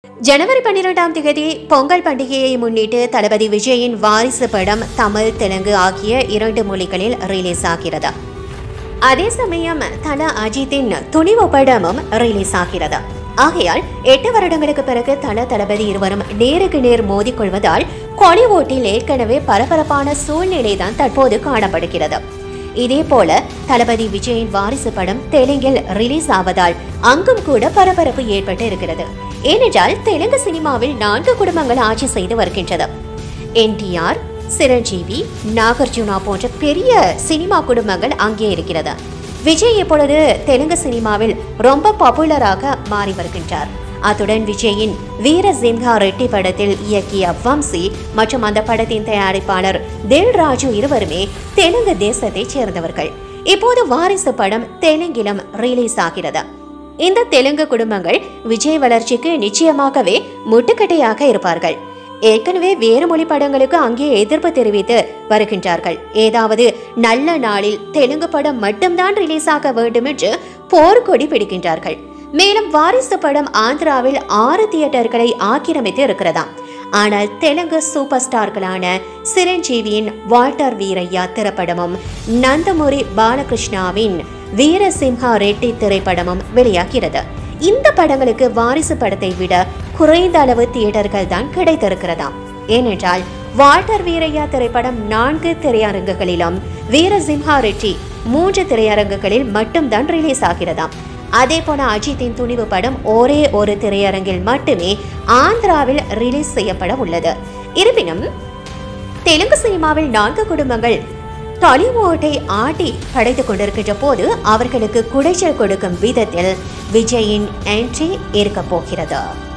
ஜனவரி பன்னிரெண்டாம் தேதி பொங்கல் பண்டிகையை முன்னிட்டு தளபதி விஜயின் வாரிசு படம் தமிழ் தெலுங்கு ஆகிய இரண்டு மொழிகளில் ரிலீஸ் ஆகிறது அதே சமயம் தல அஜித்தின் துணிவு படமும் ரிலீஸ் ஆகிறது ஆகையால் எட்டு வருடங்களுக்கு பிறகு தல தளபதி இருவரும் நேருக்கு நேர் மோதிக்கொள்வதால் கொலிவோட்டில் ஏற்கனவே பரபரப்பான சூழ்நிலை தான் தற்போது காணப்படுகிறது இதே போல தளபதி விஜயின் வாரிசு படம் தெலுங்கில் ரிலீஸ் ஆவதால் அங்கும் கூட பரபரப்பு ஏற்பட்டு இருக்கிறது ஏனென்றால் தெலுங்கு சினிமாவில் நான்கு குடும்பங்கள் ஆட்சி செய்து வருகின்றது என்டிஆர் சிரஞ்சீவி நாகார்ஜுனா போன்ற பெரிய சினிமா குடும்பங்கள் அங்கே இருக்கிறது விஜய் இப்பொழுது தெலுங்கு சினிமாவில் ரொம்ப பாப்புலராக மாறி வருகின்றார் அத்துடன் விஜயின் வீர சிம்ஹா ரெட்டி படத்தில் இயக்கிய வம்சி மற்றும் அந்த படத்தின் தயாரிப்பாளர் தில் ராஜு இருவருமே தெலுங்கு தேசத்தைச் சேர்ந்தவர்கள் இப்போது வாரிசு படம் தெலுங்கிலும் ரிலீஸ் ஆகிறது இந்த தெலுங்கு குடும்பங்கள் விஜய் வளர்ச்சிக்கு நிச்சயமாகவே முட்டுக்கட்டையாக இருப்பார்கள் ஏற்கனவே வேறு மொழி படங்களுக்கு அங்கே எதிர்ப்பு தெரிவித்து வருகின்றார்கள் ஏதாவது நல்ல நாளில் தெலுங்கு படம் மட்டும்தான் ரிலீஸ் ஆக வேண்டும் என்று போர்க்கொடி பிடிக்கின்றார்கள் மேலும் வாரிசு படம் ஆந்திராவில் ஆறு தியேட்டர்களை ஆக்கிரமித்து இருக்கிறதாம் ஆனால் தெலுங்கு சூப்பர் ஸ்டார்களான சிரஞ்சீவியின் வால்டர் வீரையா திரைப்படமும் நந்தமுரி பாலகிருஷ்ணாவின் வீரசிம்ஹா ரெட்டி திரைப்படமும் வெளியாகிறது இந்த படங்களுக்கு வாரிசு படத்தை விட குறைந்த அளவு தியேட்டர்கள் தான் கிடைத்திருக்கிறதாம் ஏனென்றால் வால்டர் வீரையா திரைப்படம் நான்கு திரையரங்குகளிலும் வீரசிம்ஹா ரெட்டி மூன்று திரையரங்குகளில் மட்டும்தான் ரிலீஸ் ஆகிறதாம் அதே போல அஜித்தின் துணிவு படம் ஒரே ஒரு திரையரங்கில் மட்டுமே ஆந்திராவில் ரிலீஸ் செய்யப்பட உள்ளது இருப்பினும் தெலுங்கு சினிமாவில் நான்கு குடும்பங்கள் டாலிவுட்டை ஆட்டி படைத்துக் கொண்டிருக்கின்ற போது அவர்களுக்கு குடைச்சல் கொடுக்கும் விதத்தில் விஜயின் என்ட்ரி இருக்கப் போகிறது